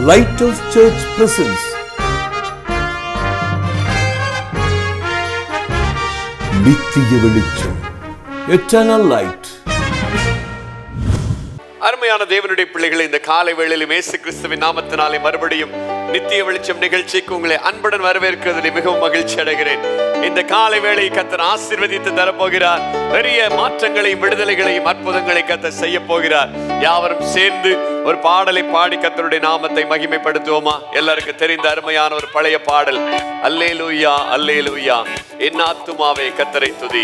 Lighthouse Church presents நித்திய வெளிச்சம் eternal light அருமையான தேவனுடைய பிள்ளைகளை இந்த காலை வேளையிலும் இயேசு கிறிஸ்துவின் நாமத்தினாலே மறுபடியும் நித்திய வெளிச்சம் நிகழ்ச்சிக்கு உங்களை அன்புடன் வரவேற்கிறதில் மிகவும் மகிழ்ச்சி அடைகிறேன் இந்த காலை வேளை கத்தர் ஆசீர்வதித்து தரப்போகிறார் பெரிய மாற்றங்களையும் விடுதலைகளையும் அற்புதங்களை கத்தர் செய்ய போகிறார் யாவரும் சேர்ந்து ஒரு பாடலை பாடி கத்தருடைய நாமத்தை மகிமைப்படுத்துவோமா எல்லாருக்கும் தெரிந்த அருமையான ஒரு பழைய பாடல் அல்லேலூயா அல்லேலூயா என் ஆத்துமாவே கத்தரை துதி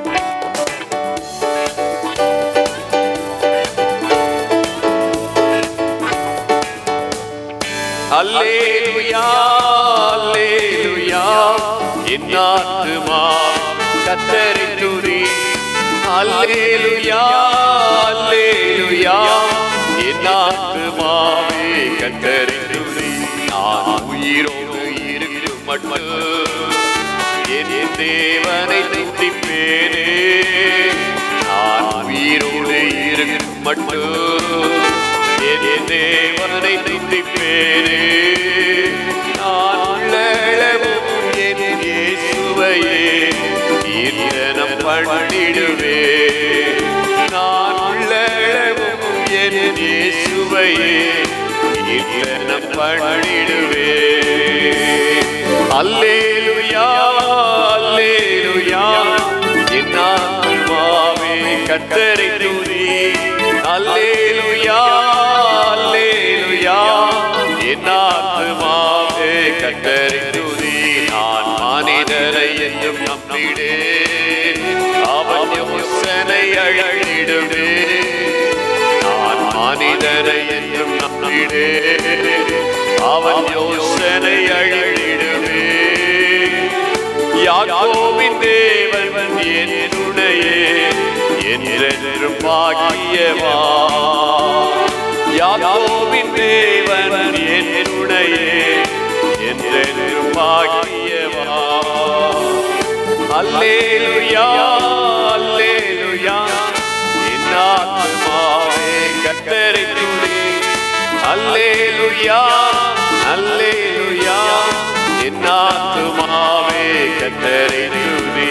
அல்லேலூயா அல்லேலூயா என் ஆத்துமா கத்தரை துதி அல்லேலூயா அல்லேலூயா என் ஆத்துமாவே கத்தரை துதி நான் உயிரோடு இருக்கும் மட்டும் என் தேவனை துதிப்பேனே நான் உயிரோடு இருக்கும் மட்டும் என் தேவனை துதிப்பேனே நான் உள்ளளவும் என் இயேசுவையே கீர்த்தனம் பண்ணிடுவே நான் உள்ளளவும் என் இயேசுவையே கீர்த்தனம் பண்ணிடுவே அல்லேலுயா அல்லேலுயா என் ஆத்மாவே கத்தரை துதி அல்லேலுயா அல்லேலுயா என் ஆத்மாவே கத்தரை துதி நான் மனிதரை என்றும் நம்பிடே அவன் யோசனை அழகிடுவே நான் மனிதரை என்றும் நம்பிடே அவன் யோசனை அழிடிடுவே யாக்கோவின் தேவன் என் துணையே என்றென்றும் பாக்கியவா யாக்கோவின் தேவன் என் துணையே என்றென்றும் பாக்கியவா அல்லேலுயா அல்லேலுயா என் ஆத்மாவே கத்தரை துதி அல்லேலுயா அல்லேலுயா என் ஆத்துமாவே கத்தரை துதி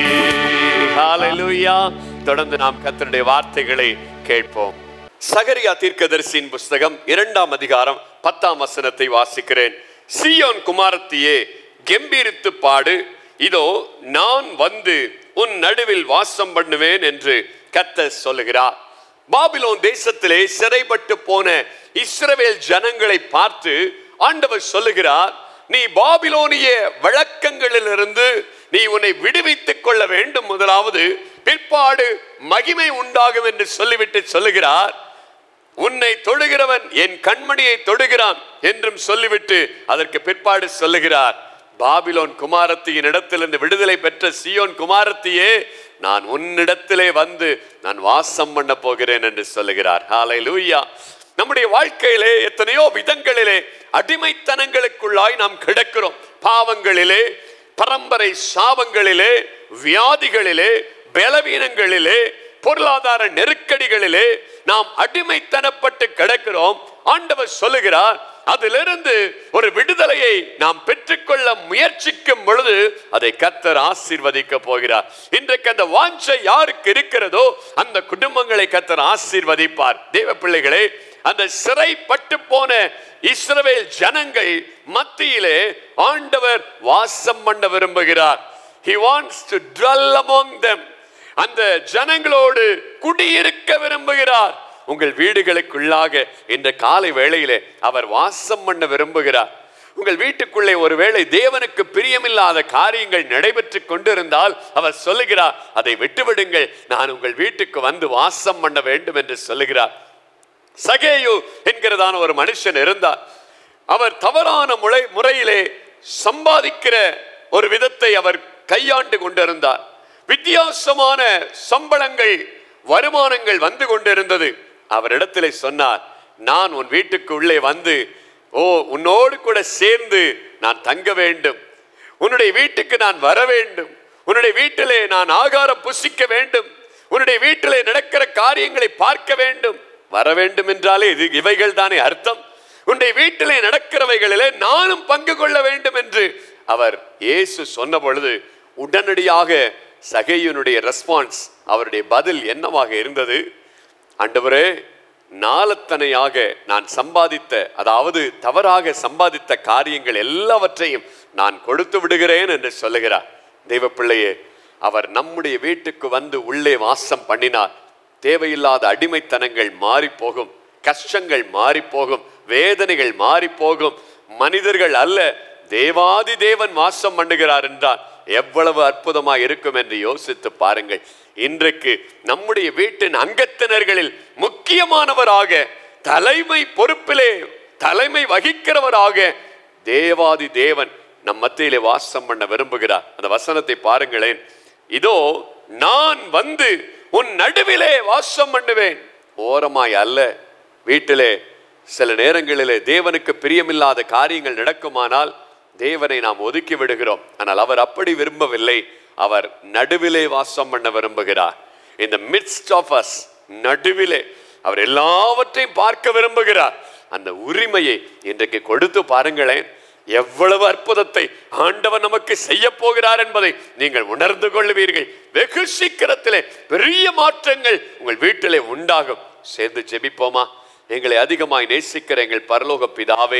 ஹalleluya தொடர்ந்து நாம் கர்த்தருடைய வார்த்தைகளை கேட்போம் சகரியா தீர்க்கதரிசியின் புஸ்தகம் இரண்டாம் அதிகாரம் பத்தாம் வசனத்தை வாசிக்கிறேன் சீயோன் குமாரத்தியே கெம்பீரித்து பாடு இதோ நான் வந்து உன் நடுவில் வாசம் பண்ணுவேன் என்று கர்த்தர் சொல்லுகிறார் பாபிலோன் தேசத்திலே சிறைப்பட்டு போன இஸ்ரவேல் ஜனங்களை பார்த்து ஆண்டவர் சொல்லுகிறார் நீ பாபிலோனிய வழக்கங்களிலிருந்து நீ உன்னை விடுவித்துக் கொள்ள வேண்டும் முதலாவது பிற்பாடு மகிமை உண்டாகும் என்று சொல்லிவிட்டு சொல்லுகிறார் உன்னை தொடுகிறவன் என் கண்மணியை தொடுகிறான் என்றும் சொல்லிவிட்டு அதற்கு பிற்பாடு சொல்லுகிறார் பாபிலோன் குமாரத்தியின் இடத்திலிருந்து விடுதலை பெற்ற சியோன் குமாரத்தியே நான் உன்னிடத்திலே வந்து நான் வாசம் பண்ண போகிறேன் என்று சொல்லுகிறார் ஹாலை லூயா நம்முடைய வாழ்க்கையிலே எத்தனையோ விதங்களிலே அடிமைத்தனங்களுக்குள்ளாய் நாம் கிடக்கிறோம் பாவங்களிலே பரம்பரை சாபங்களிலே வியாதிகளிலே பலவீனங்களிலே பொருளாதார நெருக்கடிகளிலே நாம் அடிமைத்தனப்பட்டு கிடக்கிறோம் ஆண்டவர் சொல்லுகிறார் அதிலிருந்து ஒரு விடுதலையை நாம் பெற்றுக்கொள்ள முயற்சிக்கும் பொழுது அதை கத்தர் ஆசீர்வதிக்க போகிறார் இன்றைக்கு அந்த வாஞ்சை யாருக்கு இருக்கிறதோ அந்த குடும்பங்களை கத்தர் ஆசீர்வதிப்பார் தேவ பிள்ளைகளே அந்த சிறைப்பட்டு போன இஸ்ரவேல் ஜனங்கள் மத்தியிலே ஆண்டவர் வாசம் பண்ண விரும்புகிறார் he wants to dwell among them அந்த ஜனங்களோடு குடியிருக்க விரும்புகிறார் உங்கள் வீடுகளுக்குள்ளாக இந்த காலை வேளையிலே அவர் வாசம் பண்ண விரும்புகிறார் உங்கள் வீட்டுக்குள்ளே ஒருவேளை தேவனுக்கு பிரியமில்லாத காரியங்கள் நடைபெற்று கொண்டிருந்தால் அவர் சொல்லுகிறார் அதை விட்டுவிடுங்கள் நான் உங்கள் வீட்டுக்கு வந்து வாசம் பண்ண வேண்டும் என்று சொல்லுகிறார் சகேயு என்கிறதான ஒரு மனுஷன் இருந்தார் அவர் தவறான முறை முறையிலே சம்பாதிக்கிற ஒரு விதத்தை அவர் கையாண்டு கொண்டிருந்தார் வித்தியாசமான சம்பளங்கள் வருமானங்கள் வந்து கொண்டிருந்தது அவரிடத்திலே சொன்னார் நான் உன் வீட்டுக்கு உள்ளே வந்து ஓ உன்னோடு கூட சேர்ந்து நான் தங்க வேண்டும் உன்னுடைய வீட்டுக்கு நான் வர வேண்டும் உன்னுடைய வீட்டிலே நான் ஆகாரம் புசிக்க வேண்டும் உன்னுடைய வீட்டிலே நடக்கிற காரியங்களை பார்க்க வேண்டும் வர வேண்டும் என்றாலே இது இவைகள் தானே அர்த்தம் உன்னுடைய வீட்டிலே நடக்கிறவைகளிலே நானும் பங்கு கொள்ள வேண்டும் என்று அவர் இயேசு சொன்ன பொழுது உடனடியாக சகையனுடைய ரெஸ்பான்ஸ் அவருடைய பதில் என்னவாக இருந்தது ஆண்டவரே நாளத்தனையாக நான் சம்பாதித்த அதாவது தவறாக சம்பாதித்த காரியங்கள் எல்லாவற்றையும் நான் கொடுத்து விடுகிறேன் என்று சொல்லுகிறார் தெய்வ பிள்ளையே அவர் நம்முடைய வீட்டுக்கு வந்து உள்ளே வாசம் பண்ணினார் தேவையில்லாத அடிமைத்தனங்கள் மாறி போகும் கஷ்டங்கள் மாறி போகும் வேதனைகள் மாறி போகும் மனிதர்கள் அல்ல தேவாதி தேவன் வாசம் பண்ணுகிறார் என்றால் எவ்வளவு அற்புதமா இருக்கும் என்று யோசித்து பாருங்கள் இன்றைக்கு நம்முடைய வீட்டின் அங்கத்தினர்களில் முக்கியமானவராக தலைமை பொறுப்பிலே தலைமை வகிக்கிறவராக தேவாதி தேவன் நம் மத்தியிலே வாசம் பண்ண விரும்புகிறார் அந்த வசனத்தை பாருங்களேன் இதோ நான் வந்து உன் நடுவிலே வாசம் பண்ணுவேன் ஓரமாய் அல்ல வீட்டிலே சில நேரங்களிலே தேவனுக்கு பிரியமில்லாத காரியங்கள் நடக்குமானால் தேவனை நாம் ஒதுக்கி விடுகிறோம் ஆனால் அவர் அப்படி விரும்பவில்லை அவர் நடுவிலே வாசம் பண்ண விரும்புகிறார் இந்த மிட்ஸ்ட் ஆஃப் அஸ் நடுவிலே அவர் எல்லாவற்றையும் பார்க்க விரும்புகிறார் அந்த உரிமையை இன்றைக்கு கொடுத்து பாருங்களேன் எவ்வளவு அற்புதத்தை ஆண்டவர் நமக்கு செய்ய போகிறார் என்பதை நீங்கள் உணர்ந்து கொள்வீர்கள் வெகு சீக்கிரத்திலே பெரிய மாற்றங்கள் உங்கள் வீட்டிலே உண்டாகும் சேர்ந்து ஜெபிப்போமா எங்களை அதிகமாய் நேசிக்கிற எங்கள் பரலோக பிதாவே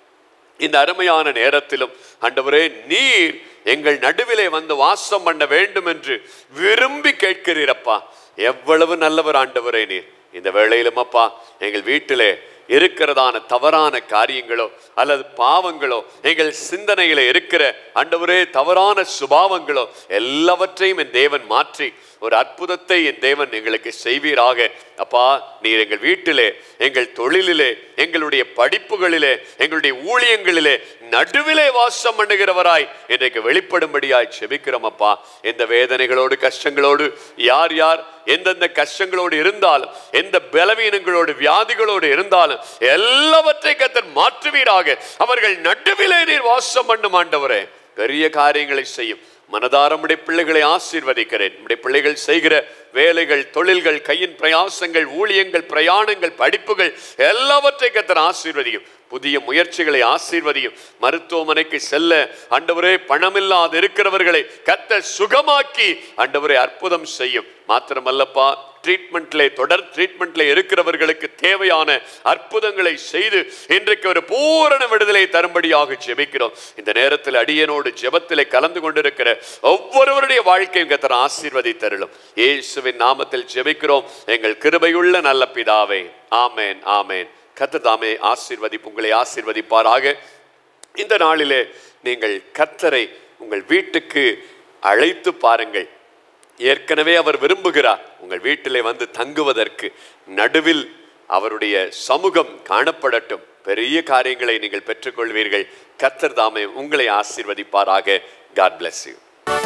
இந்த அருமையான நேரத்திலும் ஆண்டவரே நீர் எங்கள் நடுவிலே வந்து வாசம் பண்ண வேண்டும் என்று விரும்பி கேட்கிறீரப்பா எவ்வளவு நல்லவர் ஆண்டவரே நீர் இந்த வேளையிலும் அப்பா எங்கள் வீட்டிலே இருக்கிறதான தவறான காரியங்களோ அல்லது பாவங்களோ எங்கள் சிந்தனையில இருக்கிற ஆண்டவரே தவறான சுபாவங்களோ எல்லாவற்றையும் என் தேவன் மாற்றி ஒரு அற்புதத்தை என் தேவன் எங்களுக்கு செய்வீராக அப்பா நீர் எங்கள் வீட்டிலே எங்கள் தொழிலிலே எங்களுடைய படிப்புகளிலே எங்களுடைய ஊழியங்களிலே நடுவிலே வாசம் பண்ணுகிறவராய் இன்றைக்கு வெளிப்படும்படியாய் செபிக்கிறோம் அப்பா எந்த வேதனைகளோடு கஷ்டங்களோடு யார் யார் எந்தெந்த கஷ்டங்களோடு இருந்தாலும் எந்த பலவீனங்களோடு வியாதிகளோடு இருந்தாலும் எல்லாவற்றை கத்தர் மாற்றுவீராக அவர்கள் நடுவிலே நீர் வாசம் பண்ணும் ஆண்டவரே பெரிய காரியங்களை செய்யும் மனதார உடைய பிள்ளைகளை ஆசீர்வதிக்கிறேன் உடைய பிள்ளைகள் செய்கிற வேலைகள் தொழில்கள் கையின் பிரயாசங்கள் ஊழியங்கள் பிரயாணங்கள் படிப்புகள் எல்லாவற்றை கத்தர் ஆசீர்வதியும் புதிய முயற்சிகளை ஆசீர்வதியும் மருத்துவமனைக்கு செல்ல ஆண்டவரே பணமில்லாது இருக்கிறவர்களை கத்த சுகமாக்கி ஆண்டவரே அற்புதம் செய்யும் மாத்திரமல்லப்பா ட்ரீட்மெண்ட்ல தொடர் ட்ரீட்மெண்ட்ல இருக்கிறவர்களுக்கு தேவையான அற்புதங்களை செய்து இன்றைக்கு ஒரு பூரண விடுதலை தரும்படியாக ஜெபிக்கிறோம் இந்த நேரத்தில் அடியனோடு ஜெபத்திலே கலந்து கொண்டிருக்கிற ஒவ்வொருவருடைய வாழ்க்கையும் கத்தர் ஆசீர்வதித்தருளும் இயேசுவின் நாமத்தில் ஜெபிக்கிறோம் எங்கள் கிருபையுள்ள நல்ல பிதாவே ஆமேன் ஆமேன் கத்தர் தாமே ஆசீர்வதி உங்களை ஆசீர்வதிப்பாராக இந்த நாளிலே நீங்கள் கத்தரை உங்கள் வீட்டுக்கு அழைத்து பாருங்கள் ஏற்கனவே அவர் விரும்புகிறார் உங்கள் வீட்டிலே வந்து தங்குவதற்கு நடுவில் அவருடைய சமூகம் காணப்படட்டும் பெரிய காரியங்களை நீங்கள் பெற்றுக்கொள்வீர்கள் கத்தர் தாமே உங்களை ஆசீர்வதிப்பாராக காட் bless you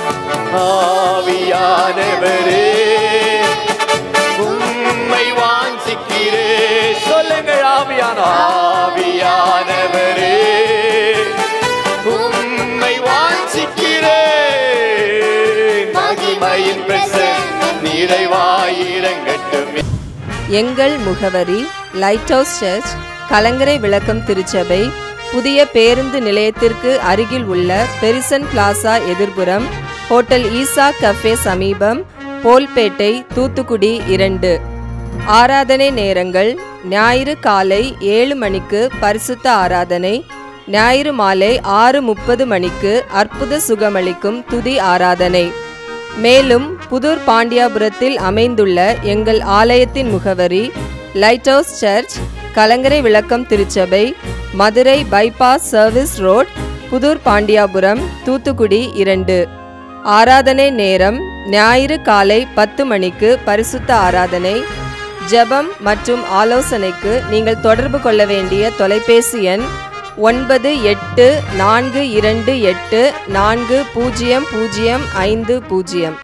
ஆவியானவரே உம்மை வாஞ்சிக்கிறே சொல்லுங்கள் ஆவியான ஆவியானவரே உம்மை வாஞ்சிக்கிறே மகிமையின் பிரசன்னம் நிறைவாயிரங்கட்டும் எங்கள் முகவரி லைட் ஹவுஸ் சர்ச் கலங்கரை விளக்கம் திருச்சபை புதிய பேருந்து நிலையத்திற்கு அருகில் உள்ள பெரிசன் பிளாசா எதிர்புறம் ஹோட்டல் ஈசா கஃபே சமீபம் போல்பேட்டை தூத்துக்குடி இரண்டு ஆராதனை நேரங்கள் ஞாயிறு காலை ஏழு மணிக்கு பரிசுத்த ஆராதனை ஞாயிறு மாலை ஆறு முப்பது மணிக்கு அற்புத சுகமளிக்கும் துதி ஆராதனை மேலும் புதூர் பாண்டியாபுரத்தில் அமைந்துள்ள எங்கள் ஆலயத்தின் முகவரி லைட் ஹவுஸ் சர்ச் கலங்கரை விளக்கம் திருச்சபை Madurai bypass service road Puthur Pandiyapuram Thoothukudi இரண்டு ஆராதனை நேரம் ஞாயிறு காலை பத்து மணிக்கு பரிசுத்த ஆராதனை ஜெபம் மற்றும் ஆலோசனைக்கு நீங்கள் தொடர்பு கொள்ள வேண்டிய தொலைபேசி எண் ஒன்பது எட்டு நான்கு இரண்டு எட்டு நான்கு பூஜ்ஜியம் பூஜ்ஜியம் ஐந்து பூஜ்ஜியம்